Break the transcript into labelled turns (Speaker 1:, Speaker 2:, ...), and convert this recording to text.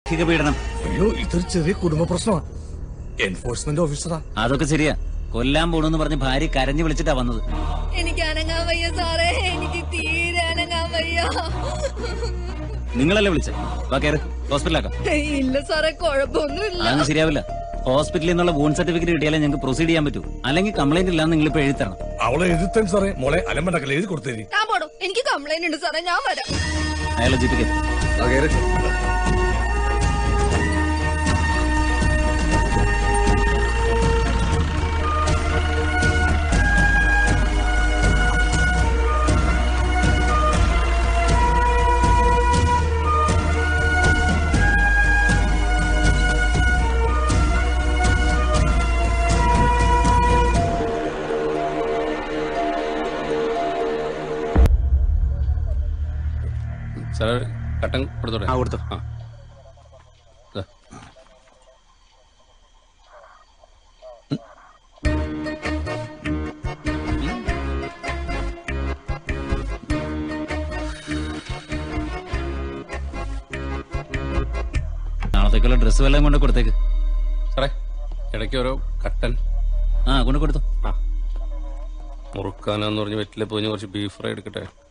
Speaker 1: ഗാർഹിക പീഡനം
Speaker 2: അയ്യോ ഇതൊരു ചെറിയ കുടുംബ പ്രശ്നമാണ് എൻഫോഴ്സ്മെന്റ് ഓഫീസറാ
Speaker 1: അതൊക്കെ ശരിയാ കൊല്ലാൻ പോണെന്ന് പറഞ്ഞ് ഭാര്യ കരഞ്ഞു വിളിച്ചിട്ടാ വന്നത്
Speaker 3: എനിക്ക് അനങ്ങാൻ വയ്യ സാറേ എനിക്ക് തീരെ അനങ്ങാൻ വയ്യ
Speaker 1: നിങ്ങളല്ലേ വിളിച്ചേ വാ കയറ് ഹോസ്പിറ്റലാക്കാം
Speaker 3: ഇല്ല സാറേ കുഴപ്പമൊന്നുമില്ല
Speaker 1: അതൊന്നും ശരിയാവില്ല ഹോസ്പിറ്റലിൽ നിന്നുള്ള ബോൺ സർട്ടിഫിക്കറ്റ് കിട്ടിയാലേ ഞങ്ങൾക്ക് പ്രൊസീഡ് ചെയ്യാൻ പറ്റൂ അല്ലെങ്കിൽ കംപ്ലൈന്റ് ഇല്ലാന്ന് നിങ്ങൾ ഇപ്പൊ എഴുതി തരണം
Speaker 2: അവളെ എഴുതിത്തൻ സാറേ മോളെ അലമ്പണ്ടക്കല്ല എഴുതി കൊടുത്തേരി
Speaker 3: ഞാൻ പോടോ എനിക്ക് കംപ്ലൈന്റ് ഉണ്ട് സാറേ ഞാൻ വരാം
Speaker 1: അയാളെ ജിപ്പിക്ക്
Speaker 4: സാർ കട്ടൻ കൊടുത്തോട്ടെ
Speaker 1: ആ കൊടുത്തു
Speaker 4: ആ ദാ.
Speaker 1: നാളത്തേക്കുള്ള ഡ്രസ്സ് വല്ലതും കൊണ്ട് കൊടുത്തേക്ക്
Speaker 4: സാറേ ഇടയ്ക്ക് ഓരോ കട്ടൻ
Speaker 1: ആ കൊണ്ട് കൊടുത്തു
Speaker 4: ആ മുറുക്കാനാന്ന് പറഞ്ഞ് വെറ്റിലെ പോയി കുറച്ച് ബീഫ് ഫ്രൈ എടുക്കട്ടെ